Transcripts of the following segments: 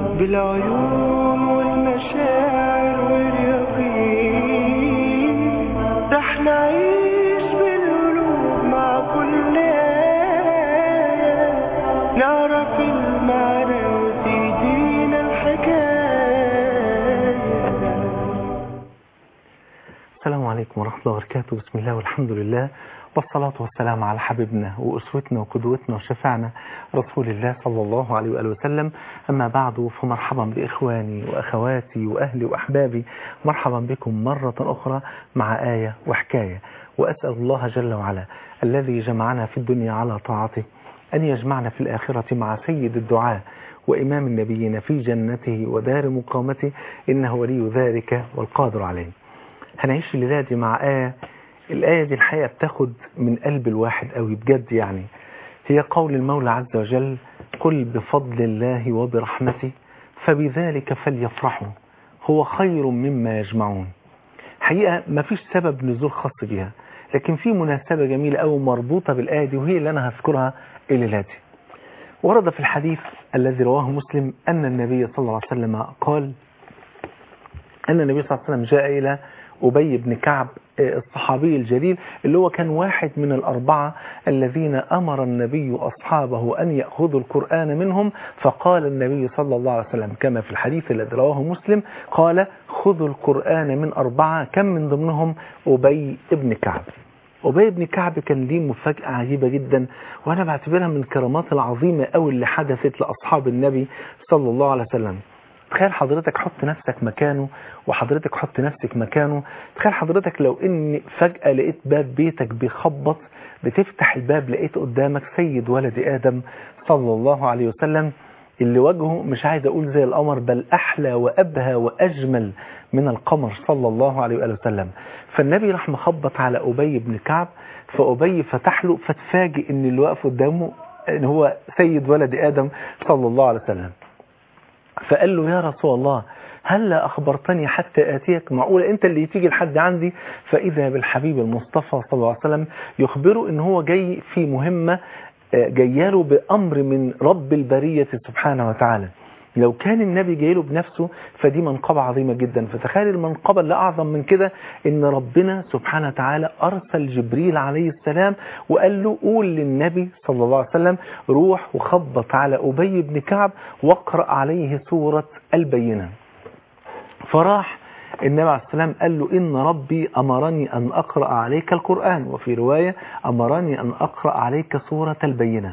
بالعيون والمشاعر واليقين رح نعيش بالقلوب مع كل آية نعرف المعنى وتهدينا الحكاية السلام عليكم ورحمة الله وبركاته بسم الله والحمد لله والصلاة والسلام على حبيبنا وأسوتنا وقدوتنا وشفعنا رسول الله صلى الله عليه وآله وسلم أما بعد فمرحبا بإخواني وأخواتي وأهلي وأحبابي مرحبا بكم مرة أخرى مع آية وحكاية وأسأل الله جل وعلا الذي جمعنا في الدنيا على طاعته أن يجمعنا في الآخرة مع سيد الدعاء وإمام النبيين في جنته ودار مقامته إنه ولي ذلك والقادر عليه هنعيش الليلة دي مع آية الآية دي الحقيقة بتاخد من قلب الواحد قوي بجد يعني هي قول المولى عز وجل قل بفضل الله وبرحمته فبذلك فليفرحوا هو خير مما يجمعون حقيقة ما فيش سبب نزول خاص بها لكن في مناسبة جميلة أو مربوطة بالآية دي وهي اللي أنا هذكرها الليلة دي ورد في الحديث الذي رواه مسلم أن النبي صلى الله عليه وسلم قال أن النبي صلى الله عليه وسلم جاء إلى أبي بن كعب الصحابي الجليل اللي هو كان واحد من الأربعة الذين أمر النبي أصحابه أن يأخذوا القرآن منهم فقال النبي صلى الله عليه وسلم كما في الحديث الذي رواه مسلم قال خذوا القرآن من أربعة كم من ضمنهم أبي بن كعب أبي بن كعب كان ليه مفاجأة عجيبة جدا وأنا بعتبرها من الكرامات العظيمة أو اللي حدثت لأصحاب النبي صلى الله عليه وسلم تخيل حضرتك حط نفسك مكانه وحضرتك حط نفسك مكانه تخيل حضرتك لو ان فجأة لقيت باب بيتك بيخبط بتفتح الباب لقيت قدامك سيد ولد آدم صلى الله عليه وسلم اللي وجهه مش عايز اقول زي القمر بل احلى وابهى واجمل من القمر صلى الله عليه وآله وسلم فالنبي راح مخبط على ابي بن كعب فابي فتح له فتفاجئ ان اللي واقف قدامه ان هو سيد ولد ادم صلى الله عليه وسلم فقال له يا رسول الله هل لا أخبرتني حتى آتيك معقولة أنت اللي تيجي لحد عندي فإذا بالحبيب المصطفى صلى الله عليه وسلم يخبره أن هو جاي في مهمة جاياله بأمر من رب البرية سبحانه وتعالى لو كان النبي جاي له بنفسه فدي منقبة عظيمة جدا فتخيل المنقبة اللي أعظم من كده إن ربنا سبحانه وتعالى أرسل جبريل عليه السلام وقال له قول للنبي صلى الله عليه وسلم روح وخبط على أبي بن كعب واقرأ عليه سورة البينة فراح النبي عليه السلام قال له إن ربي أمرني أن أقرأ عليك القرآن وفي رواية أمرني أن أقرأ عليك سورة البينة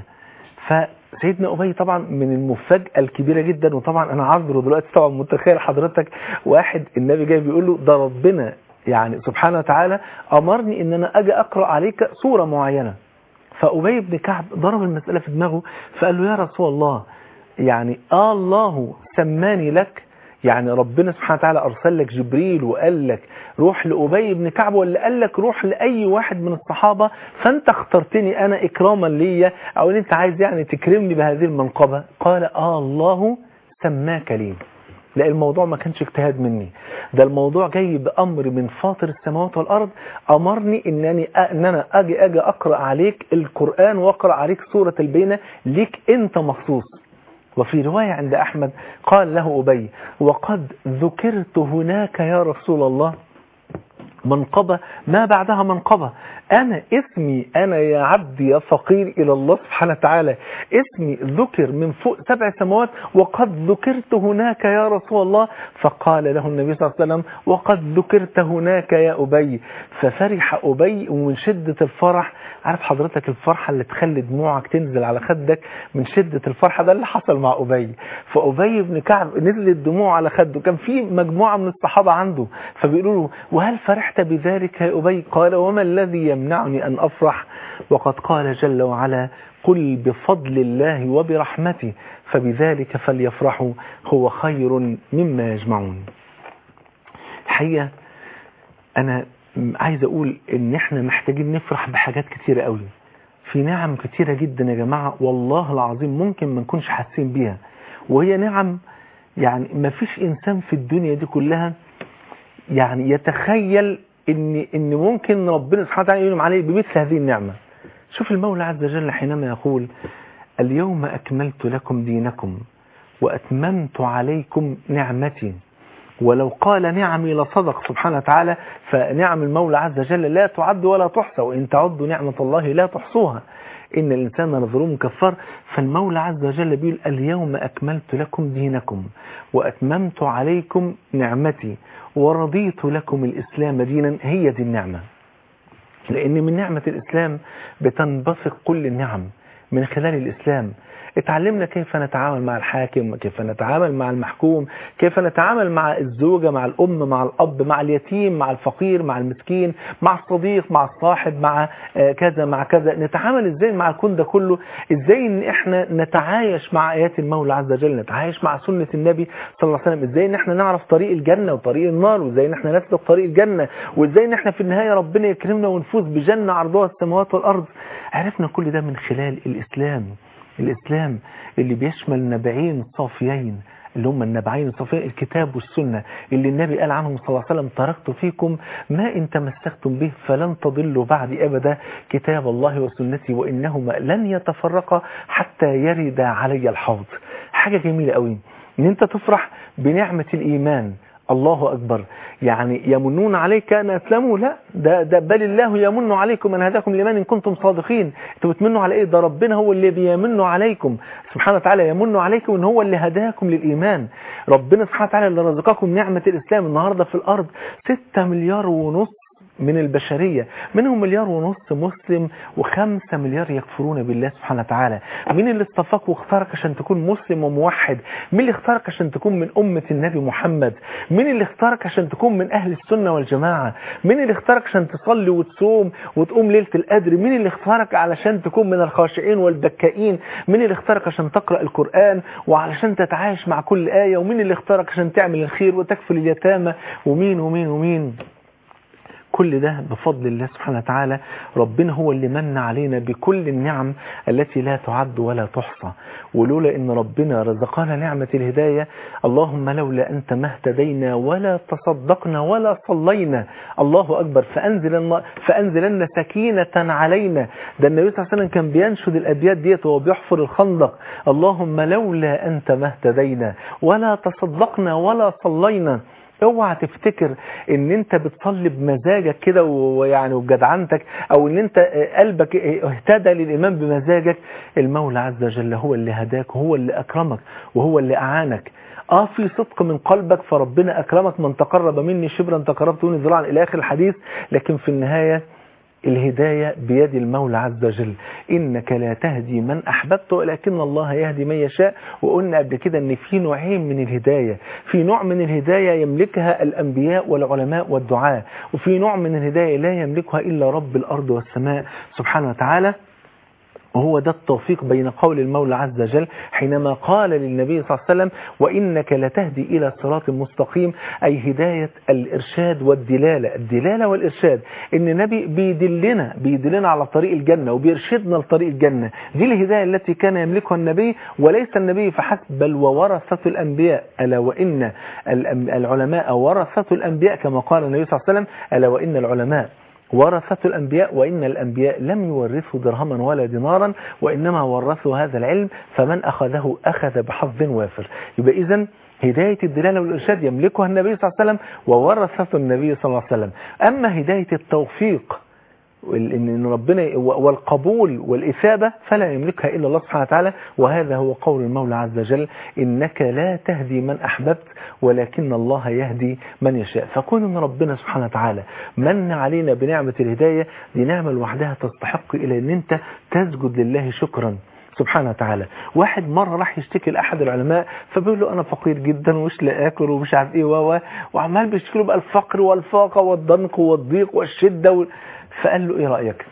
فسيدنا أبي طبعا من المفاجأة الكبيرة جدا وطبعا أنا عذره دلوقتي طبعا متخيل حضرتك واحد النبي جاي بيقول له ده ربنا يعني سبحانه وتعالى أمرني إن أنا أجي أقرأ عليك سورة معينة فأبي بن كعب ضرب المسألة في دماغه فقال له يا رسول الله يعني آه الله سماني لك يعني ربنا سبحانه وتعالى أرسل لك جبريل وقال لك روح لأبي بن كعب ولا قال لك روح لأي واحد من الصحابة فأنت اخترتني أنا إكراما ليا أو أن أنت عايز يعني تكرمني بهذه المنقبة قال آه الله سماك لي لا الموضوع ما كانش اجتهاد مني ده الموضوع جاي بأمر من فاطر السماوات والأرض أمرني إنني إن أنا أجي أجي أقرأ عليك القرآن وأقرأ عليك سورة البينة ليك أنت مخصوص وفي رواية عند أحمد قال له أبي وقد ذكرت هناك يا رسول الله منقبة ما بعدها منقبة أنا اسمي أنا يا عبدي يا فقير إلى الله سبحانه وتعالى اسمي ذكر من فوق سبع سماوات وقد ذكرت هناك يا رسول الله فقال له النبي صلى الله عليه وسلم وقد ذكرت هناك يا أبي ففرح أبي ومن شدة الفرح عارف حضرتك الفرحة اللي تخلي دموعك تنزل على خدك من شدة الفرحة ده اللي حصل مع أبي فأبي بن كعب نزلت دموع على خده كان في مجموعة من الصحابة عنده فبيقولوا له وهل فرحت بذلك يا أبي قال وما الذي يمنعني أن أفرح وقد قال جل وعلا قل بفضل الله وبرحمته فبذلك فليفرحوا هو خير مما يجمعون الحقيقة أنا عايز أقول إن إحنا محتاجين نفرح بحاجات كتيرة قوي في نعم كتيرة جدا يا جماعة والله العظيم ممكن ما نكونش حاسين بيها وهي نعم يعني ما فيش إنسان في الدنيا دي كلها يعني يتخيل ان ان ممكن ربنا سبحانه وتعالى ينعم عليه بمثل هذه النعمة شوف المولى عز وجل حينما يقول اليوم أكملت لكم دينكم وأتممت عليكم نعمتي ولو قال نعمي لصدق سبحانه وتعالى فنعم المولى عز وجل لا تعد ولا تحصى وإن تعدوا نعمة الله لا تحصوها إن الإنسان لظلوم كفار فالمولى عز وجل بيقول اليوم أكملت لكم دينكم وأتممت عليكم نعمتي ورضيت لكم الإسلام دينا هي دي النعمة لأن من نعمة الإسلام بتنبثق كل النعم من خلال الإسلام اتعلمنا كيف نتعامل مع الحاكم كيف نتعامل مع المحكوم كيف نتعامل مع الزوجة مع الأم مع الأب مع اليتيم مع الفقير مع المسكين مع الصديق مع الصاحب مع كذا مع كذا نتعامل ازاي مع الكون ده كله ازاي ان احنا نتعايش مع آيات المولى عز وجل نتعايش مع سنة النبي صلى الله عليه وسلم ازاي ان احنا نعرف طريق الجنة وطريق النار وازاي ان احنا نسلك طريق الجنة وازاي ان احنا في النهاية ربنا يكرمنا ونفوز بجنة عرضها السماوات والأرض عرفنا كل ده من خلال الإسلام الإسلام اللي بيشمل نبعين صافيين اللي هم النبعين الصافيين الكتاب والسنة اللي النبي قال عنهم صلى الله عليه وسلم تركت فيكم ما إن تمسكتم به فلن تضلوا بعد أبدا كتاب الله وسنتي وإنهما لن يتفرقا حتى يرد علي الحوض حاجة جميلة قوي ان انت تفرح بنعمة الإيمان الله أكبر يعني يمنون عليك أن أسلموا لا ده, ده بل الله يمن عليكم أن هداكم لمن إن كنتم صادقين انتوا بتمنوا على إيه ده ربنا هو اللي بيمن عليكم سبحانه وتعالى يمن عليكم أن هو اللي هداكم للإيمان ربنا سبحانه وتعالى اللي رزقكم نعمة الإسلام النهاردة في الأرض 6 مليار ونص من البشرية منهم مليار ونص مسلم وخمسة مليار يكفرون بالله سبحانه وتعالى مين اللي اصطفاك واختارك عشان تكون مسلم وموحد مين اللي اختارك عشان تكون من أمة النبي محمد مين اللي اختارك عشان تكون من أهل السنة والجماعة مين اللي اختارك عشان تصلي وتصوم وتقوم ليلة القدر مين اللي اختارك علشان تكون من الخاشعين والبكائين مين اللي اختارك عشان تقرأ القرآن وعلشان تتعايش مع كل آية ومين اللي اختارك عشان تعمل الخير وتكفل اليتامى ومين ومين ومين كل ده بفضل الله سبحانه وتعالى ربنا هو اللي من علينا بكل النعم التي لا تعد ولا تحصى ولولا ان ربنا رزقنا نعمة الهداية اللهم لولا انت ما اهتدينا ولا تصدقنا ولا صلينا الله اكبر فانزل فانزلن سكينة علينا ده النبي صلى الله عليه وسلم كان بينشد الابيات ديت وهو بيحفر الخندق اللهم لولا انت ما اهتدينا ولا تصدقنا ولا صلينا اوعى تفتكر ان انت بتصلي بمزاجك كده ويعني وبجدعنتك او ان انت قلبك اهتدى للامام بمزاجك المولى عز وجل هو اللي هداك هو اللي اكرمك وهو اللي اعانك اه في صدق من قلبك فربنا اكرمك من تقرب مني شبرا تقربتوني ذراعا الى اخر الحديث لكن في النهايه الهداية بيد المولى عز وجل إنك لا تهدي من أحببت ولكن الله يهدي من يشاء وقلنا قبل كده أن في نوعين من الهداية في نوع من الهداية يملكها الأنبياء والعلماء والدعاء وفي نوع من الهداية لا يملكها إلا رب الأرض والسماء سبحانه وتعالى وهو ده التوفيق بين قول المولى عز وجل حينما قال للنبي صلى الله عليه وسلم وإنك لتهدي إلى صراط مستقيم أي هداية الإرشاد والدلالة الدلالة والإرشاد إن النبي بيدلنا بيدلنا على طريق الجنة وبيرشدنا لطريق الجنة دي الهداية التي كان يملكها النبي وليس النبي فحسب بل وورثة الأنبياء ألا وإن العلماء ورثة الأنبياء كما قال النبي صلى الله عليه وسلم ألا وإن العلماء ورثة الأنبياء وإن الأنبياء لم يورثوا درهما ولا دينارا وإنما ورثوا هذا العلم فمن أخذه أخذ بحظ وافر يبقى إذن هداية الدلالة والإرشاد يملكها النبي صلى الله عليه وسلم وورثة النبي صلى الله عليه وسلم أما هداية التوفيق ان ربنا والقبول والإثابة فلا يملكها إلا الله سبحانه وتعالى وهذا هو قول المولى عز وجل إنك لا تهدي من أحببت ولكن الله يهدي من يشاء فكون أن ربنا سبحانه وتعالى من علينا بنعمة الهداية دي نعمة لوحدها تستحق إلى أن أنت تسجد لله شكرا سبحانه وتعالى واحد مرة راح يشتكي لأحد العلماء فبيقول له أنا فقير جدا ومش لا أكل ومش عارف إيه و وعمال بيشتكي له بقى الفقر والفاقة والضنك والضيق والشدة وال... فقال له ايه رأيك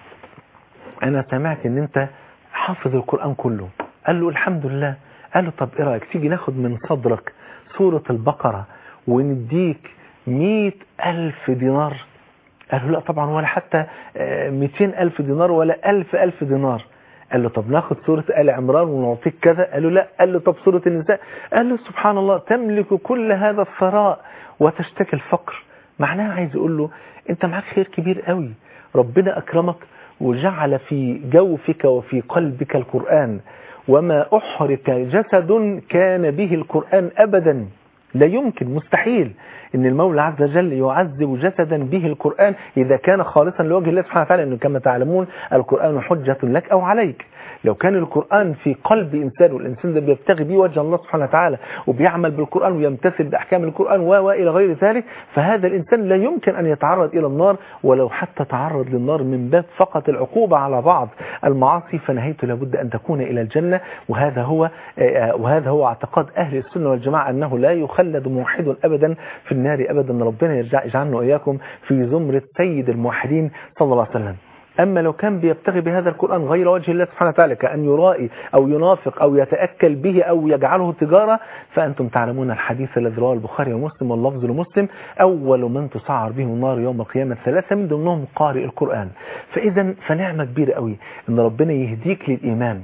انا سمعت ان انت حافظ القرآن كله قال له الحمد لله قال له طب ايه رأيك تيجي ناخد من صدرك سورة البقرة ونديك مئة ألف دينار قال له لا طبعا ولا حتى مئتين ألف دينار ولا ألف ألف دينار قال له طب ناخد سورة آل عمران ونعطيك كذا قال له لا قال له طب سورة النساء قال له سبحان الله تملك كل هذا الثراء وتشتكي الفقر معناها عايز يقول له انت معاك خير كبير قوي ربنا أكرمك وجعل في جوفك وفي قلبك القرآن وما أحرك جسد كان به القرآن أبدا لا يمكن مستحيل ان المولى عز وجل يعذب جسدا به القرآن اذا كان خالصا لوجه الله سبحانه وتعالى انه كما تعلمون القرآن حجة لك او عليك لو كان القرآن في قلب انسان والانسان ده بيبتغي به وجه الله سبحانه وتعالى وبيعمل بالقرآن ويمتثل باحكام القرآن والى غير ذلك فهذا الانسان لا يمكن ان يتعرض الى النار ولو حتى تعرض للنار من باب فقط العقوبة على بعض المعاصي فنهايته لابد ان تكون الى الجنة وهذا هو وهذا هو اعتقاد اهل السنة والجماعة انه لا يخلد موحد ابدا في النار ابدا ربنا يرجع يجعلنا واياكم في زمرة سيد الموحدين صلى الله عليه وسلم أما لو كان بيبتغي بهذا القرآن غير وجه الله سبحانه وتعالى كأن يرائي أو ينافق أو يتأكل به أو يجعله تجارة فأنتم تعلمون الحديث الذي رواه البخاري ومسلم واللفظ لمسلم أول من تسعر به النار يوم القيامة ثلاثة من ضمنهم قارئ القرآن فإذا فنعمة كبيرة قوي إن ربنا يهديك للإيمان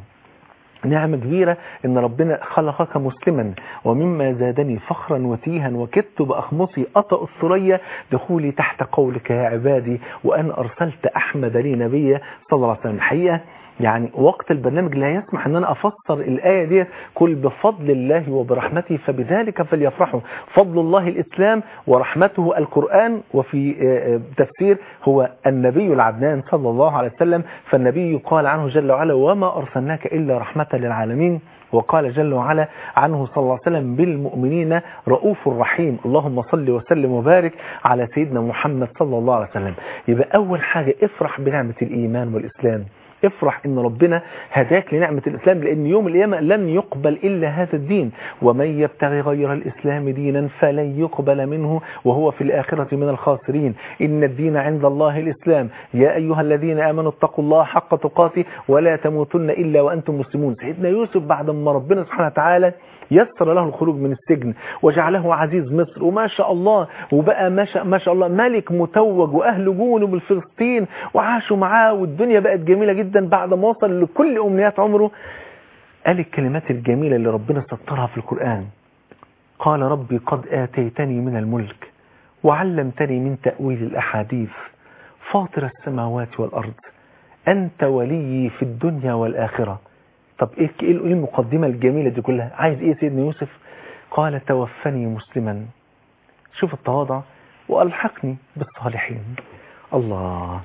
نعمة كبيرة ان ربنا خلقك مسلما ومما زادني فخرا وتيها وكدت بأخمصي أطأ الثريا دخولي تحت قولك يا عبادي وأن أرسلت أحمد لي نبيا صلى الله عليه وسلم الحقيقة يعني وقت البرنامج لا يسمح ان انا افسر الآية دي كل بفضل الله وبرحمته فبذلك فليفرحوا فضل الله الإسلام ورحمته القرآن وفي تفسير هو النبي العدنان صلى الله عليه وسلم فالنبي قال عنه جل وعلا وما أرسلناك إلا رحمة للعالمين وقال جل وعلا عنه صلى الله عليه وسلم بالمؤمنين رؤوف رحيم اللهم صل وسلم وبارك على سيدنا محمد صلى الله عليه وسلم يبقى أول حاجة افرح بنعمة الإيمان والإسلام افرح ان ربنا هداك لنعمة الاسلام لان يوم القيامة لن يقبل الا هذا الدين ومن يبتغي غير الاسلام دينا فلن يقبل منه وهو في الاخرة من الخاسرين ان الدين عند الله الاسلام يا ايها الذين امنوا اتقوا الله حق تقاته ولا تموتن الا وانتم مسلمون سيدنا يوسف بعد ما ربنا سبحانه وتعالى يسر له الخروج من السجن وجعله عزيز مصر وما شاء الله وبقى ما شاء, ما شاء الله ملك متوج وأهل جونه بالفلسطين وعاشوا معاه والدنيا بقت جميلة جدا بعد ما وصل لكل أمنيات عمره قال الكلمات الجميلة اللي ربنا سطرها في القرآن قال ربي قد آتيتني من الملك وعلمتني من تأويل الأحاديث فاطر السماوات والأرض أنت ولي في الدنيا والآخرة طب ايه ايه المقدمة الجميلة دي كلها عايز ايه سيدنا يوسف قال توفني مسلما شوف التواضع والحقني بالصالحين الله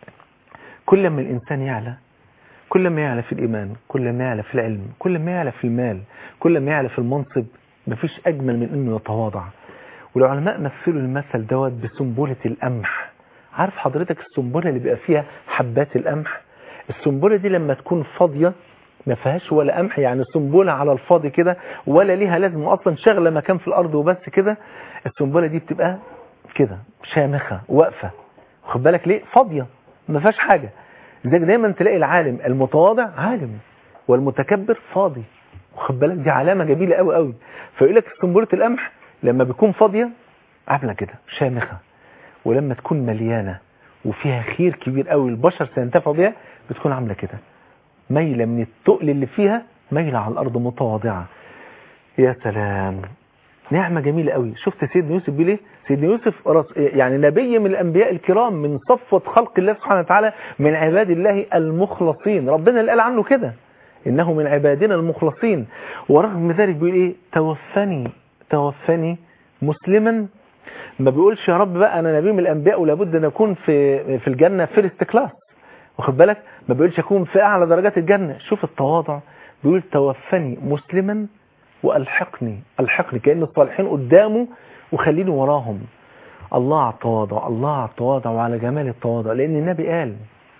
كل ما الانسان يعلى كل ما يعلى في الايمان كل ما يعلى في العلم كل ما يعلى في المال كل ما يعلى في المنصب مفيش اجمل من انه يتواضع والعلماء مثلوا المثل دوت بسنبلة القمح عارف حضرتك السنبلة اللي بيبقى فيها حبات القمح السنبلة دي لما تكون فاضية ما فيهاش ولا قمح يعني سنبلة على الفاضي كده ولا ليها لازمه اصلا شغله مكان في الارض وبس كده السنبلة دي بتبقى كده شامخة واقفة خد بالك ليه فاضية ما فيهاش حاجة لذلك دايما تلاقي العالم المتواضع عالم والمتكبر فاضي خد بالك دي علامة جميلة قوي قوي فيقول لك سنبلة القمح لما بتكون فاضية عاملة كده شامخة ولما تكون مليانة وفيها خير كبير قوي البشر سينتفعوا بيها بتكون عاملة كده ميلة من التقل اللي فيها ميلة على الأرض متواضعة يا سلام نعمة جميلة قوي شفت سيدنا يوسف بيه ليه سيدنا يوسف رس... يعني نبي من الأنبياء الكرام من صفوة خلق الله سبحانه وتعالى من عباد الله المخلصين ربنا اللي قال عنه كده إنه من عبادنا المخلصين ورغم ذلك بيقول إيه توفني توفني مسلما ما بيقولش يا رب بقى أنا نبي من الأنبياء ولابد أن أكون في في الجنة فيرست كلاس واخد بالك ما بيقولش أكون في أعلى درجات الجنة شوف التواضع بيقول توفني مسلما وألحقني ألحقني كأن الصالحين قدامه وخليني وراهم الله على التواضع الله على التواضع وعلى جمال التواضع لأن النبي قال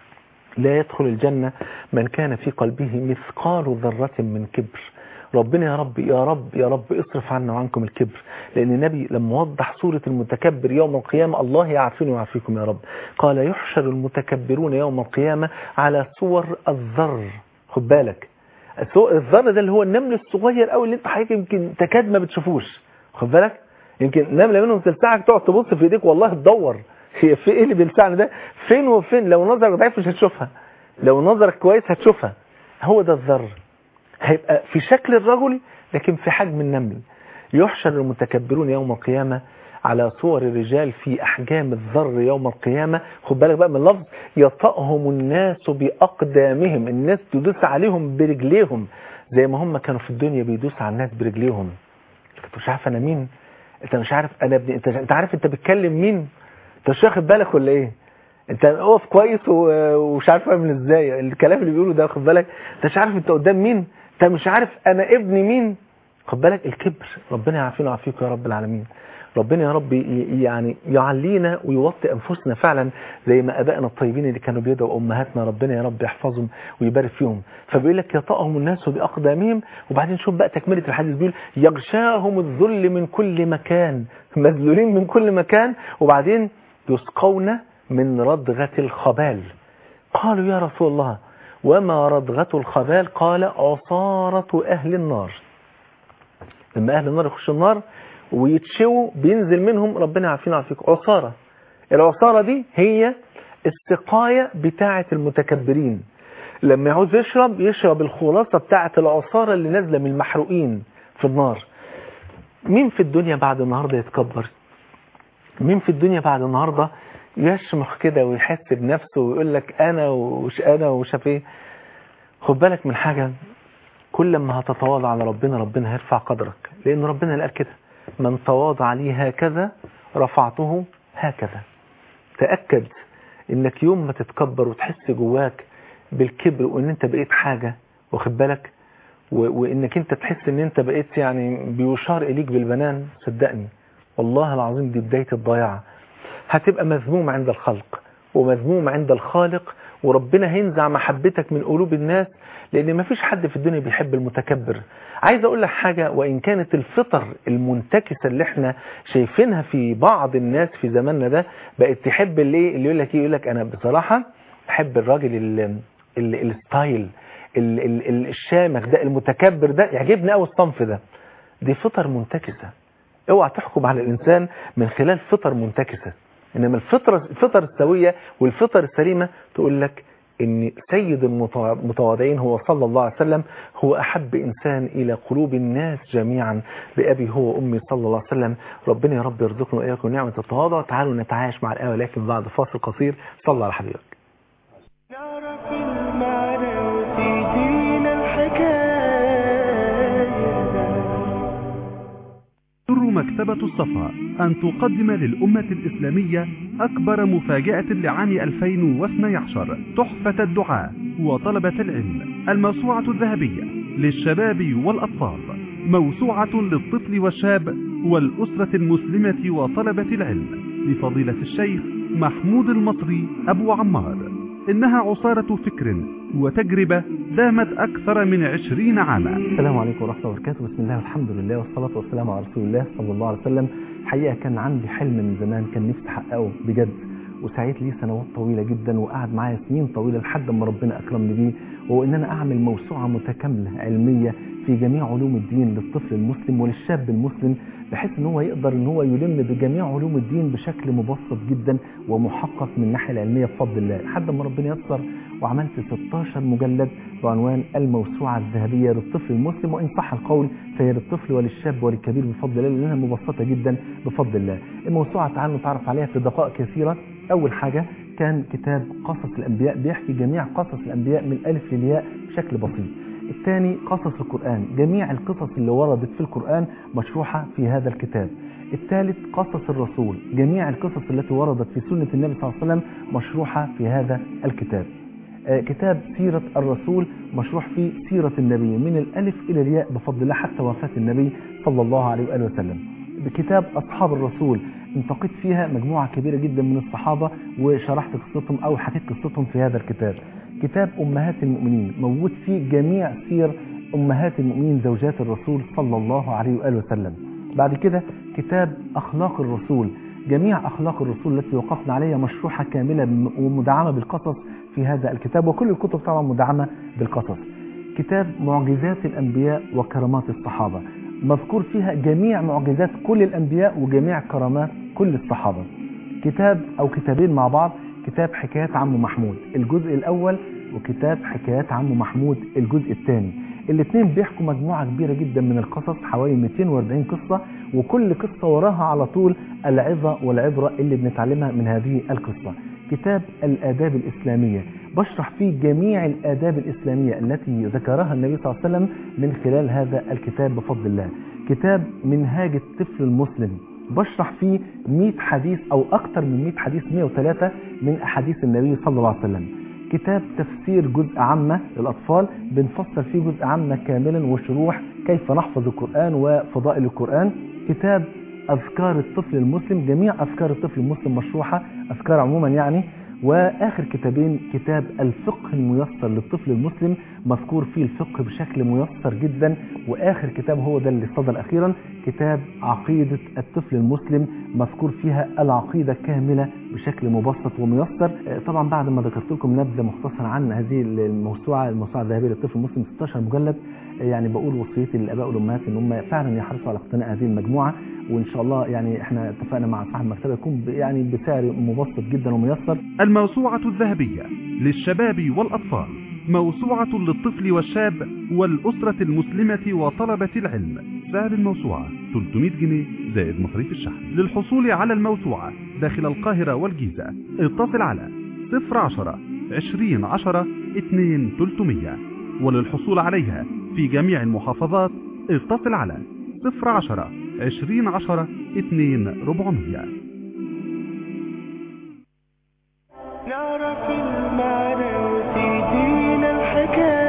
لا يدخل الجنة من كان في قلبه مثقال ذرة من كبر ربنا يا رب يا رب يا رب اصرف عنا وعنكم الكبر لأن النبي لما وضح صورة المتكبر يوم القيامة الله يعافيني ويعافيكم يا رب قال يحشر المتكبرون يوم القيامة على صور الذر خد بالك الذر ده اللي هو النمل الصغير قوي اللي انت حضرتك يمكن تكاد ما بتشوفوش خد بالك يمكن نمله منهم تلسعك تقعد تبص في ايديك والله تدور هي في ايه اللي بيلسعني ده فين وفين لو نظرك ضعيف مش هتشوفها لو نظرك كويس هتشوفها هو ده الذر هيبقى في شكل الرجل لكن في حجم النمل يحشر المتكبرون يوم القيامة على صور الرجال في أحجام الذر يوم القيامة خد بالك بقى من اللفظ يطأهم الناس بأقدامهم الناس تدوس عليهم برجليهم زي ما هم كانوا في الدنيا بيدوس على الناس برجليهم انت مش عارف انا مين انت مش عارف انا ابن انت انت عارف انت بتكلم مين انت مش واخد بالك ولا ايه انت اقف كويس و- ومش عارف اعمل ازاي الكلام اللي بيقوله ده واخد بالك انت مش عارف انت قدام مين انت مش عارف انا ابن مين خد بالك الكبر ربنا يعافينا ويعافيك يا رب العالمين ربنا يا رب ي- يعني يعلينا ويوطي انفسنا فعلا زي ما ابائنا الطيبين اللي كانوا بيدعوا امهاتنا ربنا يا رب يحفظهم ويبارك فيهم فبيقول لك يطأهم الناس باقدامهم وبعدين شوف بقى تكمله الحديث بيقول يغشاهم الذل من كل مكان مذلولين من كل مكان وبعدين يسقون من ردغه الخبال قالوا يا رسول الله وما ردغه الخبال قال عصاره اهل النار لما اهل النار يخشوا النار ويتشووا بينزل منهم ربنا يعافينا ويعافيك عصاره العصاره دي هي السقايه بتاعه المتكبرين لما يعوز يشرب يشرب الخلاصه بتاعه العصاره اللي نازله من المحروقين في النار مين في الدنيا بعد النهارده يتكبر مين في الدنيا بعد النهارده يشمخ كده ويحس بنفسه ويقول لك انا وش انا وش ايه خد بالك من حاجه كل ما هتتواضع على ربنا ربنا هيرفع قدرك لان ربنا اللي قال كده من تواضع لي هكذا رفعته هكذا تأكد انك يوم ما تتكبر وتحس جواك بالكبر وان انت بقيت حاجة واخد بالك و- وانك انت تحس ان انت بقيت يعني بيشار اليك بالبنان صدقني والله العظيم دي بداية الضياع هتبقى مذموم عند الخلق ومذموم عند الخالق وربنا هينزع محبتك من قلوب الناس لان مفيش حد في الدنيا بيحب المتكبر عايز اقول لك حاجة وان كانت الفطر المنتكسة اللي احنا شايفينها في بعض الناس في زماننا ده بقت تحب اللي اللي يقول لك ايه يقول لك انا بصراحة بحب الراجل ال- ال- الستايل ال- ال- ال- الشامخ ده المتكبر ده يعجبني قوي الصنف ده دي فطر منتكسة اوعى تحكم على الانسان من خلال فطر منتكسة انما الفطرة الفطر السوية والفطر السليمة تقول لك ان سيد المتوا- المتواضعين هو صلى الله عليه وسلم هو احب انسان الى قلوب الناس جميعا بابي هو وامي صلى الله عليه وسلم ربنا يا رب يرزقنا واياكم نعمة التواضع تعالوا نتعايش مع الايه ولكن بعد فاصل قصير صلى على حبيبك نعرف المعنى وتدينا الحكاية تر مكتبة الصفا أن تقدم للأمة الإسلامية أكبر مفاجأة لعام 2012 تحفة الدعاء وطلبة العلم الموسوعة الذهبية للشباب والأطفال موسوعة للطفل والشاب والأسرة المسلمة وطلبة العلم لفضيلة الشيخ محمود المصري أبو عمار إنها عصارة فكر وتجربة دامت أكثر من عشرين عاما السلام عليكم ورحمة الله وبركاته بسم الله والحمد لله والصلاة والسلام على رسول الله صلى الله عليه وسلم حقيقة كان عندي حلم من زمان كان نفسي أحققه بجد وسعيت لي سنوات طويلة جدا وقعد معايا سنين طويلة لحد ما ربنا أكرمني بيه وهو إن أنا أعمل موسوعة متكاملة علمية في جميع علوم الدين للطفل المسلم وللشاب المسلم بحيث ان هو يقدر ان هو يلم بجميع علوم الدين بشكل مبسط جدا ومحقق من الناحيه العلميه بفضل الله لحد ما ربنا يسر وعملت 16 مجلد بعنوان الموسوعه الذهبيه للطفل المسلم وان صح القول فهي للطفل وللشاب وللكبير بفضل الله لانها مبسطه جدا بفضل الله. الموسوعه تعالوا نتعرف عليها في دقائق كثيره اول حاجه كان كتاب قصص الانبياء بيحكي جميع قصص الانبياء من الالف للياء بشكل بسيط. الثاني قصص القرآن جميع القصص اللي وردت في القرآن مشروحة في هذا الكتاب الثالث قصص الرسول جميع القصص التي وردت في سنة النبي صلى الله عليه وسلم مشروحة في هذا الكتاب آه، كتاب سيرة الرسول مشروح فيه سيرة النبي من الألف إلى الياء بفضل الله حتى وفاة النبي صلى الله عليه وآله وسلم بكتاب أصحاب الرسول انتقيت فيها مجموعة كبيرة جدا من الصحابة وشرحت قصتهم أو حكيت قصتهم في هذا الكتاب كتاب أمهات المؤمنين موجود فيه جميع سير أمهات المؤمنين زوجات الرسول صلى الله عليه وآله وسلم بعد كده كتاب أخلاق الرسول جميع أخلاق الرسول التي وقفنا عليها مشروحة كاملة ومدعمة بالقصص في هذا الكتاب وكل الكتب طبعا مدعمة بالقصص كتاب معجزات الأنبياء وكرامات الصحابة مذكور فيها جميع معجزات كل الأنبياء وجميع كرامات كل الصحابة كتاب أو كتابين مع بعض كتاب حكايات عم محمود الجزء الأول وكتاب حكايات عم محمود الجزء الثاني الاثنين بيحكوا مجموعة كبيرة جدا من القصص حوالي 240 قصة وكل قصة وراها على طول العظة والعبرة اللي بنتعلمها من هذه القصة كتاب الآداب الإسلامية بشرح فيه جميع الآداب الإسلامية التي ذكرها النبي صلى الله عليه وسلم من خلال هذا الكتاب بفضل الله كتاب منهاج الطفل المسلم بشرح فيه 100 حديث أو أكثر من 100 حديث 103 من أحاديث النبي صلى الله عليه وسلم كتاب تفسير جزء عامة للأطفال بنفسر فيه جزء عامة كاملا وشروح كيف نحفظ القرآن وفضائل القرآن كتاب أذكار الطفل المسلم جميع أذكار الطفل المسلم مشروحة أذكار عموما يعني وآخر كتابين كتاب الفقه الميسر للطفل المسلم مذكور فيه الفقه بشكل ميسر جدا وآخر كتاب هو ده اللي صدر أخيرا كتاب عقيدة الطفل المسلم مذكور فيها العقيدة كاملة بشكل مبسط وميسر آه، طبعا بعد ما ذكرت لكم نبذة مختصرة عن هذه الموسوعة الموسوعة الذهبية للطفل المسلم 16 مجلد آه، يعني بقول وصيتي للآباء والأمهات إن هم فعلا يحرصوا على اقتناء هذه المجموعة وإن شاء الله يعني احنا اتفقنا مع صاحب المكتبة يكون ب- يعني بسعر مبسط جدا وميسر الموسوعة الذهبية للشباب والأطفال موسوعة للطفل والشاب والأسرة المسلمة وطلبة العلم سعر الموسوعة 300 جنيه زائد مصاريف الشحن للحصول على الموسوعة داخل القاهرة والجيزة اتصل على 010 20 10 2 300 وللحصول عليها في جميع المحافظات اتصل على 010 20 10 2 400 نعرف المعنى وتدينا الحكاية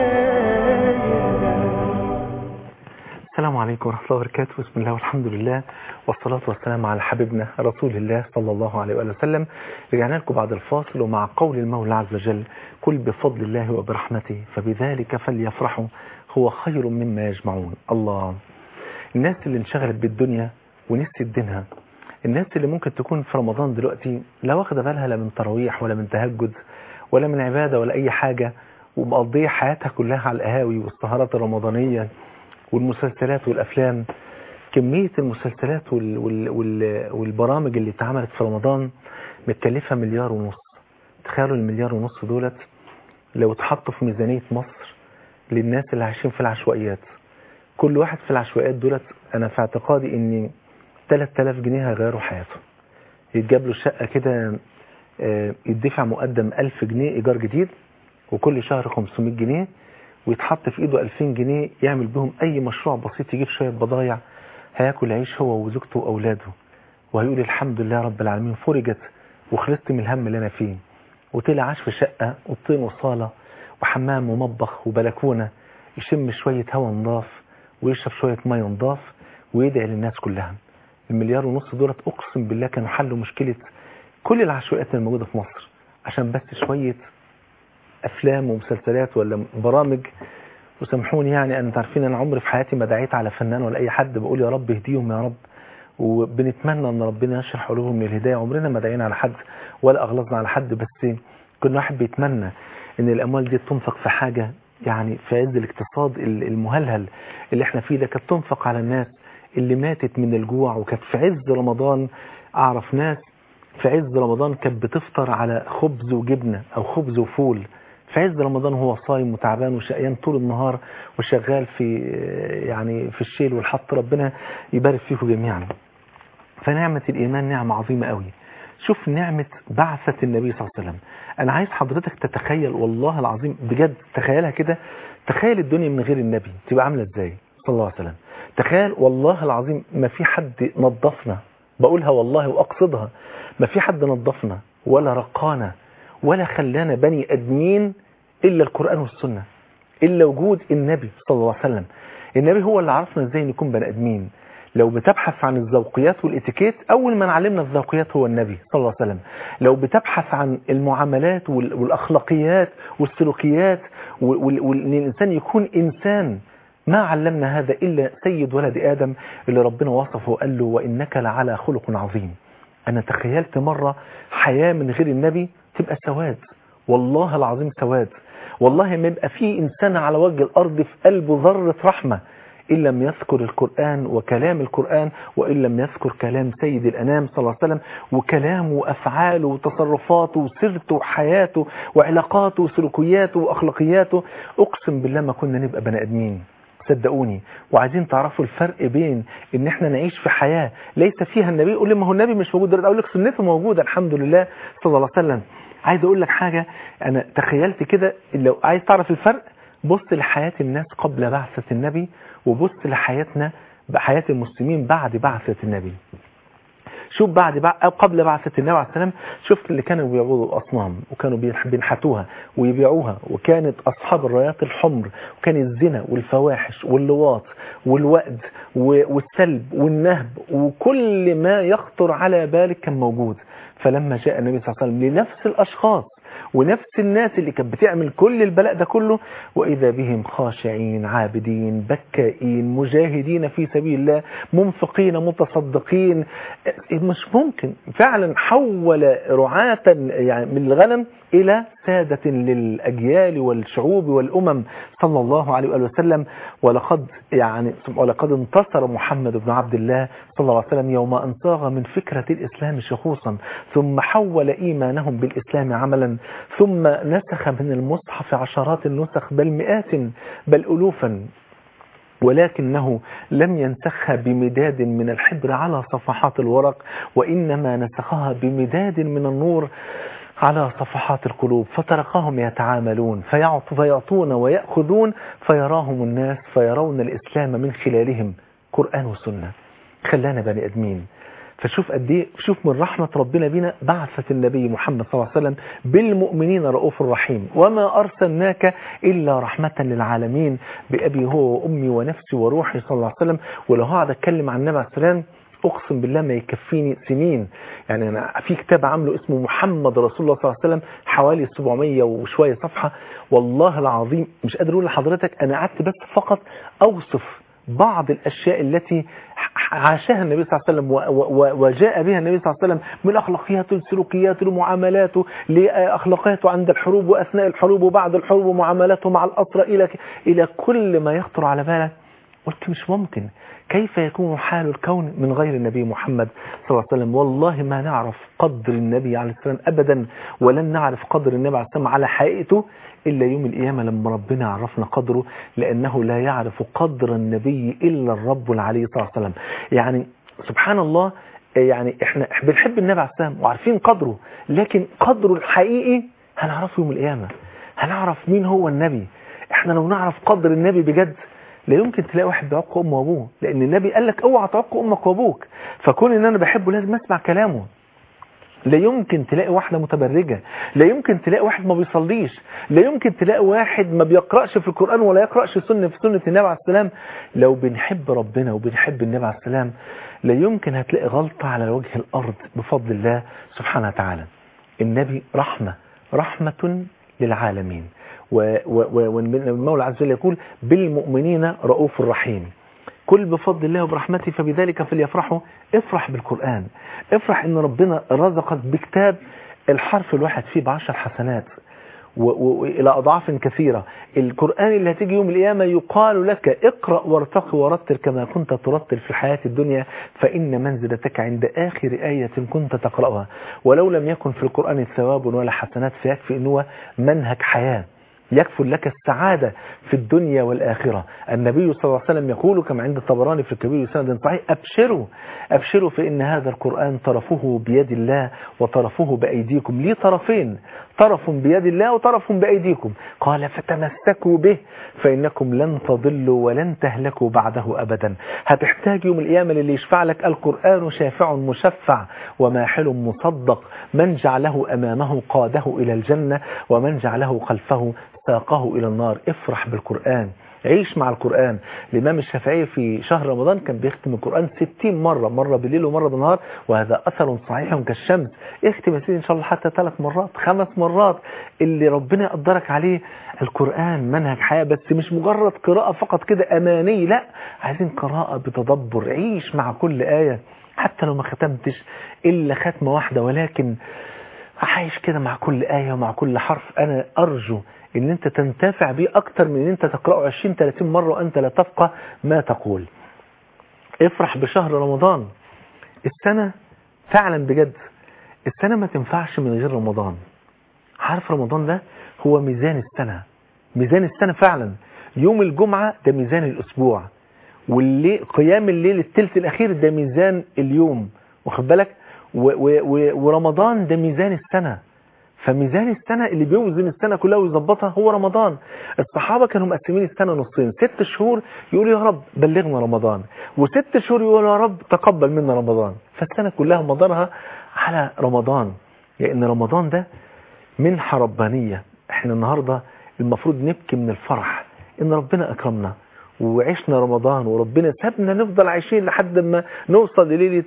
السلام عليكم ورحمة الله وبركاته بسم الله والحمد لله والصلاة والسلام على حبيبنا رسول الله صلى الله عليه وآله وسلم رجعنا لكم بعد الفاصل ومع قول المولى عز وجل كل بفضل الله وبرحمته فبذلك فليفرحوا هو خير مما يجمعون الله الناس اللي انشغلت بالدنيا ونسيت دينها الناس اللي ممكن تكون في رمضان دلوقتي لا واخده بالها لا من تراويح ولا من تهجد ولا من عبادة ولا أي حاجة ومقضية حياتها كلها على القهاوي والسهرات الرمضانية والمسلسلات والأفلام كمية المسلسلات وال وال وال والبرامج اللي اتعملت في رمضان متكلفة مليار ونص تخيلوا المليار ونص دولت لو اتحطوا في ميزانية مصر للناس اللي عايشين في العشوائيات كل واحد في العشوائيات دولت أنا في اعتقادي إن 3000 جنيه هيغيروا حياته يتجاب له شقة كده آه، يدفع مقدم 1000 جنيه إيجار جديد وكل شهر 500 جنيه ويتحط في ايده 2000 جنيه يعمل بهم اي مشروع بسيط يجيب شوية بضايع هياكل عيش هو وزوجته واولاده وهيقول الحمد لله رب العالمين فرجت وخلصت من الهم اللي انا فيه وطلع عاش في شقة اوضتين وصالة وحمام ومطبخ وبلكونة يشم شوية هوا نضاف ويشرب شوية مية نضاف ويدعي للناس كلها المليار ونص دولت اقسم بالله كانوا حلوا مشكلة كل العشوائيات الموجودة في مصر عشان بس شوية افلام ومسلسلات ولا برامج وسامحوني يعني انا عارفين انا عمري في حياتي ما دعيت على فنان ولا اي حد بقول يا رب اهديهم يا رب وبنتمنى ان ربنا يشرح قلوبهم للهدايه عمرنا ما دعينا على حد ولا اغلظنا على حد بس كل واحد بيتمنى ان الاموال دي تنفق في حاجه يعني في عز الاقتصاد المهلهل اللي احنا فيه ده كانت تنفق على الناس اللي ماتت من الجوع وكانت في عز رمضان اعرف ناس في عز رمضان كانت بتفطر على خبز وجبنه او خبز وفول في عز رمضان هو صايم وتعبان وشقيان طول النهار وشغال في يعني في الشيل والحط ربنا يبارك فيكم جميعا فنعمة الإيمان نعمة عظيمة قوي شوف نعمة بعثة النبي صلى الله عليه وسلم أنا عايز حضرتك تتخيل والله العظيم بجد تخيلها كده تخيل الدنيا من غير النبي تبقى عاملة ازاي صلى الله عليه وسلم تخيل والله العظيم ما في حد نظفنا بقولها والله وأقصدها ما في حد نظفنا ولا رقانا ولا خلانا بني أدمين إلا القرآن والسنة إلا وجود النبي صلى الله عليه وسلم النبي هو اللي عرفنا ازاي نكون بني أدمين لو بتبحث عن الذوقيات والاتيكيت أول من علمنا الذوقيات هو النبي صلى الله عليه وسلم لو بتبحث عن المعاملات وال- والأخلاقيات والسلوكيات وال- وان الإنسان يكون إنسان ما علمنا هذا إلا سيد ولد آدم اللي ربنا وصفه وقال له وإنك لعلى خلق عظيم أنا تخيلت مرة حياة من غير النبي تبقى سواد والله العظيم سواد والله ما يبقى في إنسان على وجه الأرض في قلبه ذرة رحمة إن لم يذكر القرآن وكلام القرآن وإن لم يذكر كلام سيد الأنام صلى الله عليه وسلم وكلامه وأفعاله وتصرفاته وسيرته وحياته وعلاقاته وسلوكياته وأخلاقياته أقسم بالله ما كنا نبقى بني آدمين صدقوني وعايزين تعرفوا الفرق بين ان احنا نعيش في حياة ليس فيها النبي يقول لي ما هو النبي مش موجود دلوقتي اقول لك سنته موجودة الحمد لله صلى الله عليه وسلم عايز اقول لك حاجة انا تخيلت كده لو عايز تعرف الفرق بص لحياة الناس قبل بعثة النبي وبص لحياتنا بحياة المسلمين بعد بعثة النبي شوف بعد بع... أو قبل بعثة النبي عليه السلام شفت اللي كانوا بيعبدوا الأصنام وكانوا بيح- بينحتوها ويبيعوها وكانت أصحاب الرايات الحمر وكان الزنا والفواحش واللواط والوأد و- والسلب والنهب وكل ما يخطر على بالك كان موجود فلما جاء النبي صلى الله عليه وسلم لنفس الأشخاص ونفس الناس اللي كانت بتعمل كل البلاء ده كله وإذا بهم خاشعين عابدين بكائين مجاهدين في سبيل الله منفقين متصدقين مش ممكن فعلا حول رعاة يعني من الغنم إلى سادة للأجيال والشعوب والأمم صلى الله عليه وآله وسلم ولقد يعني ولقد انتصر محمد بن عبد الله صلى الله عليه وسلم يوم أن صاغ من فكرة الإسلام شخوصا ثم حول إيمانهم بالإسلام عملا ثم نسخ من المصحف عشرات النسخ بل مئات بل ألوفا ولكنه لم ينسخها بمداد من الحبر على صفحات الورق وإنما نسخها بمداد من النور على صفحات القلوب فتركهم يتعاملون فيعط فيعطون ويأخذون فيراهم الناس فيرون الإسلام من خلالهم قرآن وسنة خلانا بني أدمين فشوف قد ايه شوف من رحمة ربنا بنا بعثة النبي محمد صلى الله عليه وسلم بالمؤمنين رؤوف رحيم وما أرسلناك إلا رحمة للعالمين بأبي هو وأمي ونفسي وروحي صلى الله عليه وسلم ولو هقعد أتكلم عن النبي عليه السلام اقسم بالله ما يكفيني سنين يعني انا في كتاب عامله اسمه محمد رسول الله صلى الله عليه وسلم حوالي 700 وشويه صفحه والله العظيم مش قادر اقول لحضرتك انا قعدت بس فقط اوصف بعض الاشياء التي عاشها النبي صلى الله عليه وسلم و- و- وجاء بها النبي صلى الله عليه وسلم من اخلاقياته لسلوكياته لمعاملاته لاخلاقياته عند الحروب واثناء الحروب وبعد الحروب ومعاملاته مع الاسرى الى الى كل ما يخطر على بالك قلت مش ممكن كيف يكون حال الكون من غير النبي محمد صلى الله عليه وسلم والله ما نعرف قدر النبي عليه السلام أبدا ولن نعرف قدر النبي عليه السلام على حقيقته إلا يوم القيامة لما ربنا عرفنا قدره لأنه لا يعرف قدر النبي إلا الرب العلي صلى الله عليه وسلم يعني سبحان الله يعني احنا بنحب النبي عليه السلام وعارفين قدره لكن قدره الحقيقي هنعرفه يوم القيامة هنعرف مين هو النبي احنا لو نعرف قدر النبي بجد لا يمكن تلاقي واحد بيعق امه وابوه لان النبي قال لك اوعى تعق امك وابوك فكون ان انا بحبه لازم اسمع كلامه لا يمكن تلاقي واحدة متبرجة لا يمكن تلاقي واحد ما بيصليش لا يمكن تلاقي واحد ما بيقرأش في القرآن ولا يقرأش سنة في سنة النبي عليه السلام لو بنحب ربنا وبنحب النبي عليه السلام لا يمكن هتلاقي غلطة على وجه الأرض بفضل الله سبحانه وتعالى النبي رحمة رحمة للعالمين والمولى عز وجل يقول بالمؤمنين رؤوف رحيم كل بفضل الله وبرحمته فبذلك فليفرحوا افرح بالقرآن افرح ان ربنا رزقك بكتاب الحرف الواحد فيه بعشر حسنات وإلى أضعاف كثيرة القرآن اللي هتيجي يوم القيامة يقال لك اقرأ وارتق ورتل كما كنت ترتل في الحياة الدنيا فإن منزلتك عند آخر آية كنت تقرأها ولو لم يكن في القرآن ثواب ولا حسنات فيكفي أنه منهج حياة يكفل لك السعادة في الدنيا والآخرة النبي صلى الله عليه وسلم يقول كما عند الطبراني في الكبير سند صحيح أبشروا أبشروا فإن هذا القرآن طرفه بيد الله وطرفه بأيديكم ليه طرفين طرف بيد الله وطرف بأيديكم قال فتمسكوا به فإنكم لن تضلوا ولن تهلكوا بعده أبدا هتحتاج يوم القيامة للي يشفع لك القرآن شافع مشفع وماحل مصدق من جعله أمامه قاده إلى الجنة ومن جعله خلفه ساقه إلى النار افرح بالقرآن عيش مع القرآن الإمام الشافعي في شهر رمضان كان بيختم القرآن 60 مرة مرة بالليل ومرة بالنهار وهذا أثر صحيح كالشمس اختم يا سيدي إن شاء الله حتى ثلاث مرات خمس مرات اللي ربنا يقدرك عليه القرآن منهج حياة بس مش مجرد قراءة فقط كده أماني لا عايزين قراءة بتدبر عيش مع كل آية حتى لو ما ختمتش إلا ختمة واحدة ولكن عايش كده مع كل آية ومع كل حرف أنا أرجو ان انت تنتفع بيه اكتر من ان انت تقرأه 20 30 مرة وانت لا تفقه ما تقول افرح بشهر رمضان السنة فعلا بجد السنة ما تنفعش من غير رمضان عارف رمضان ده هو ميزان السنة ميزان السنة فعلا يوم الجمعة ده ميزان الأسبوع والليل قيام الليل الثلث الأخير ده ميزان اليوم واخد بالك و و و ورمضان ده ميزان السنة فميزان السنة اللي بيوزن السنة كلها ويظبطها هو رمضان الصحابة كانوا مقسمين السنة نصين ست شهور يقولوا يا رب بلغنا رمضان وست شهور يقولوا يا رب تقبل منا رمضان فالسنة كلها مدارها على رمضان لأن رمضان ده منحة ربانية احنا النهاردة المفروض نبكي من الفرح ان ربنا اكرمنا وعشنا رمضان وربنا سابنا نفضل عايشين لحد ما نوصل لليلة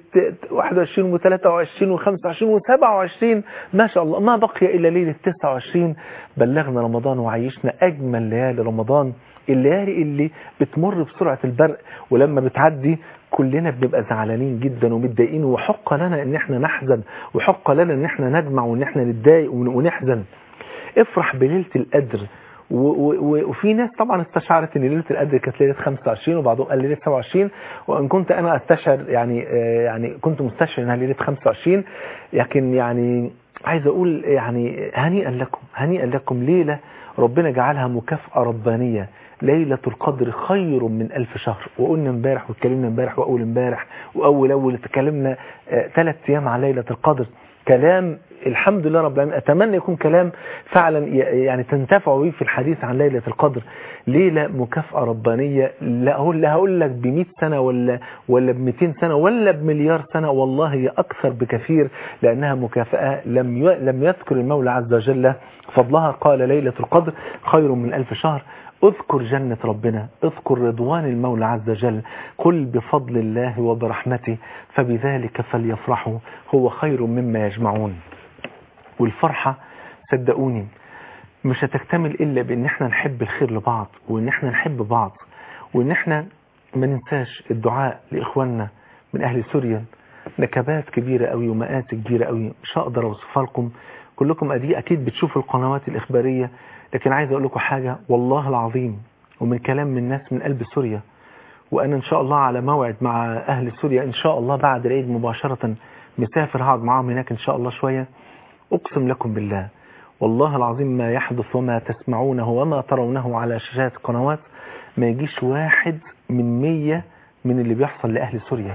21 و23 و25 و27 ما شاء الله ما بقي إلا ليلة 29 بلغنا رمضان وعيشنا أجمل ليالي رمضان الليالي اللي بتمر بسرعة البرق ولما بتعدي كلنا بنبقى زعلانين جدا ومتضايقين وحق لنا ان احنا نحزن وحق لنا ان احنا ندمع وان احنا نتضايق ونحزن افرح بليلة القدر و و وفي ناس طبعا استشعرت ان ليله القدر كانت ليله 25 وبعضهم قال ليله 27 وان كنت انا استشعر يعني يعني كنت مستشعر انها ليله 25 لكن يعني عايز اقول يعني هنيئا لكم هنيئا لكم ليله ربنا جعلها مكافاه ربانيه ليلة القدر خير من ألف شهر وقلنا امبارح واتكلمنا امبارح وأول امبارح وأول أول اتكلمنا ثلاث أيام عن ليلة القدر كلام الحمد لله رب العالمين أتمنى يكون كلام فعلا يعني تنتفعوا به في الحديث عن ليلة القدر ليلة مكافأة ربانية لا أقول لا هقول لك ب 100 سنة ولا ولا ب 200 سنة ولا بمليار سنة والله هي أكثر بكثير لأنها مكافأة لم لم يذكر المولى عز وجل فضلها قال ليلة القدر خير من ألف شهر اذكر جنة ربنا اذكر رضوان المولى عز وجل قل بفضل الله وبرحمته فبذلك فليفرحوا هو خير مما يجمعون والفرحة صدقوني مش هتكتمل إلا بأن احنا نحب الخير لبعض وأن احنا نحب بعض وأن احنا ما ننساش الدعاء لإخواننا من أهل سوريا نكبات كبيرة قوي ومآت كبيرة قوي مش هقدر أوصفها لكم كلكم أدي أكيد بتشوفوا القنوات الإخبارية لكن عايز أقول لكم حاجة والله العظيم ومن كلام من ناس من قلب سوريا وأنا إن شاء الله على موعد مع أهل سوريا إن شاء الله بعد العيد مباشرة مسافر هقعد معاهم هناك إن شاء الله شوية أقسم لكم بالله والله العظيم ما يحدث وما تسمعونه وما ترونه على شاشات القنوات ما يجيش واحد من مية من اللي بيحصل لأهل سوريا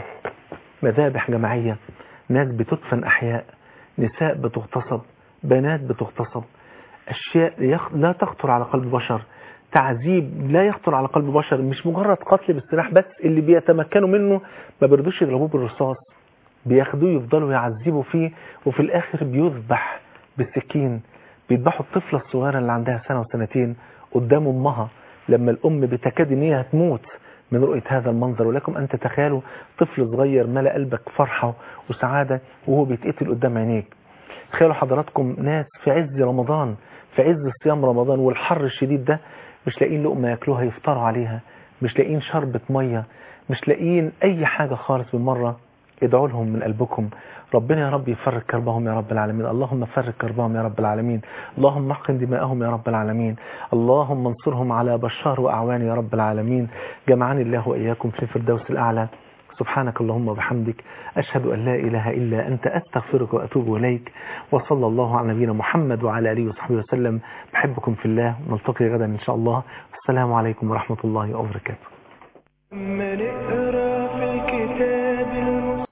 مذابح جماعية ناس بتدفن أحياء نساء بتغتصب بنات بتغتصب أشياء لا تخطر على قلب بشر تعذيب لا يخطر على قلب بشر مش مجرد قتل بالسلاح بس اللي بيتمكنوا منه ما بيرضوش يضربوه بالرصاص بياخدوه يفضلوا يعذبوا فيه وفي الآخر بيذبح بالسكين بيذبحوا الطفلة الصغيرة اللي عندها سنة وسنتين قدام أمها لما الأم بتكاد إن هي هتموت من رؤية هذا المنظر ولكم أن تتخيلوا طفل صغير ملأ قلبك فرحة وسعادة وهو بيتقتل قدام عينيك تخيلوا حضراتكم ناس في عز رمضان في عز صيام رمضان والحر الشديد ده مش لاقيين لقمة ياكلوها يفطروا عليها مش لاقيين شربة مية مش لاقيين أي حاجة خالص بالمرة ادعوا لهم من قلبكم ربنا يا رب يفرج كربهم يا رب العالمين اللهم فرج كربهم يا رب العالمين اللهم احقن دماءهم يا رب العالمين اللهم انصرهم على بشار وأعوان يا رب العالمين جمعني الله وإياكم في الفردوس الأعلى سبحانك اللهم وبحمدك أشهد أن لا إله إلا أنت أستغفرك وأتوب إليك وصلى الله على نبينا محمد وعلى آله وصحبه وسلم بحبكم في الله نلتقي غدا إن شاء الله السلام عليكم ورحمة الله وبركاته